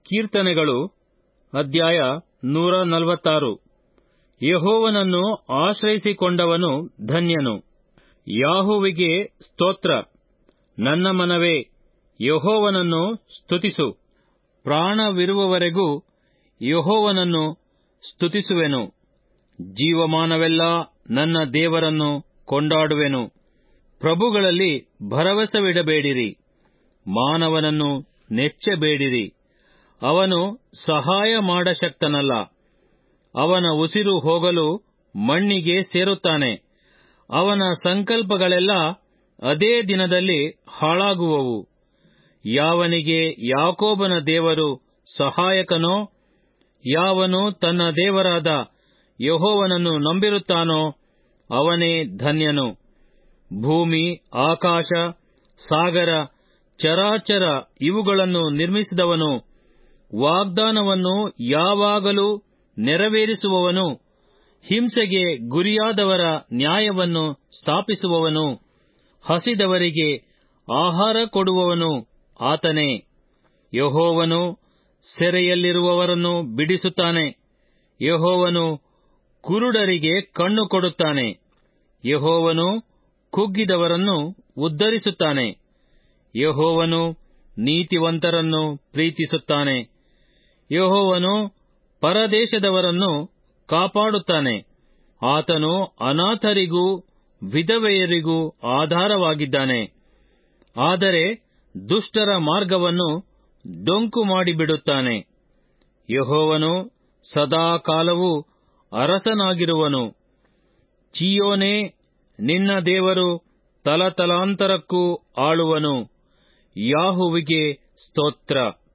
ಕೀರ್ತನೆಗಳು ಅಧ್ಯಾಯ ನೂರ ನಲವತ್ತಾರು ಯಹೋವನನ್ನು ಆಶ್ರಯಿಸಿಕೊಂಡವನು ಧನ್ಯನು ಯಾಹುವಿಗೆ ಸ್ತೋತ್ರ ನನ್ನ ಮನವೇ ಯಹೋವನನ್ನು ಸ್ತುತಿಸು ಪ್ರಾಣವಿರುವವರೆಗೂ ಯಹೋವನನ್ನು ಸ್ತುತಿಸುವೆನು ಜೀವಮಾನವೆಲ್ಲ ನನ್ನ ದೇವರನ್ನು ಕೊಂಡಾಡುವೆನು ಪ್ರಭುಗಳಲ್ಲಿ ಭರವಸವಿಡಬೇಡಿರಿ ಮಾನವನನ್ನು ನೆಚ್ಚಬೇಡಿರಿ ಅವನು ಸಹಾಯ ಮಾಡಶಕ್ತನಲ್ಲ ಅವನ ಉಸಿರು ಹೋಗಲು ಮಣ್ಣಿಗೆ ಸೇರುತ್ತಾನೆ ಅವನ ಸಂಕಲ್ಪಗಳೆಲ್ಲ ಅದೇ ದಿನದಲ್ಲಿ ಹಾಳಾಗುವವು ಯಾವನಿಗೆ ಯಾಕೋಬನ ದೇವರು ಸಹಾಯಕನೋ ಯಾವನು ತನ್ನ ದೇವರಾದ ಯಹೋವನನ್ನು ನಂಬಿರುತ್ತಾನೋ ಅವನೇ ಧನ್ಯನು ಭೂಮಿ ಆಕಾಶ ಸಾಗರ ಚರಾಚರ ಇವುಗಳನ್ನು ನಿರ್ಮಿಸಿದವನು ವಾಗ್ದಾನವನ್ನು ಯಾವಾಗಲೂ ನೆರವೇರಿಸುವವನು ಹಿಂಸೆಗೆ ಗುರಿಯಾದವರ ನ್ಯಾಯವನ್ನು ಸ್ಥಾಪಿಸುವವನು ಹಸಿದವರಿಗೆ ಆಹಾರ ಕೊಡುವವನು ಆತನೇ ಯಹೋವನು ಸೆರೆಯಲ್ಲಿರುವವರನ್ನು ಬಿಡಿಸುತ್ತಾನೆ ಯಹೋವನು ಕುರುಡರಿಗೆ ಕಣ್ಣು ಕೊಡುತ್ತಾನೆ ಯಹೋವನು ಕುಗ್ಗಿದವರನ್ನು ಉದ್ಧರಿಸುತ್ತಾನೆ ಯಹೋವನು ನೀತಿವಂತರನ್ನು ಪ್ರೀತಿಸುತ್ತಾನೆ ಯಹೋವನು ಪರದೇಶದವರನ್ನು ಕಾಪಾಡುತ್ತಾನೆ ಆತನು ಅನಾಥರಿಗೂ ವಿಧವೆಯರಿಗೂ ಆಧಾರವಾಗಿದ್ದಾನೆ ಆದರೆ ದುಷ್ಟರ ಮಾರ್ಗವನ್ನು ಡೊಂಕು ಮಾಡಿಬಿಡುತ್ತಾನೆ ಯಹೋವನು ಸದಾಕಾಲವೂ ಅರಸನಾಗಿರುವನು ಚೀಯೋನೇ ನಿನ್ನ ದೇವರು ತಲತಲಾಂತರಕ್ಕೂ ಆಳುವನು ಯಾಹುವಿಗೆ ಸ್ತೋತ್ರ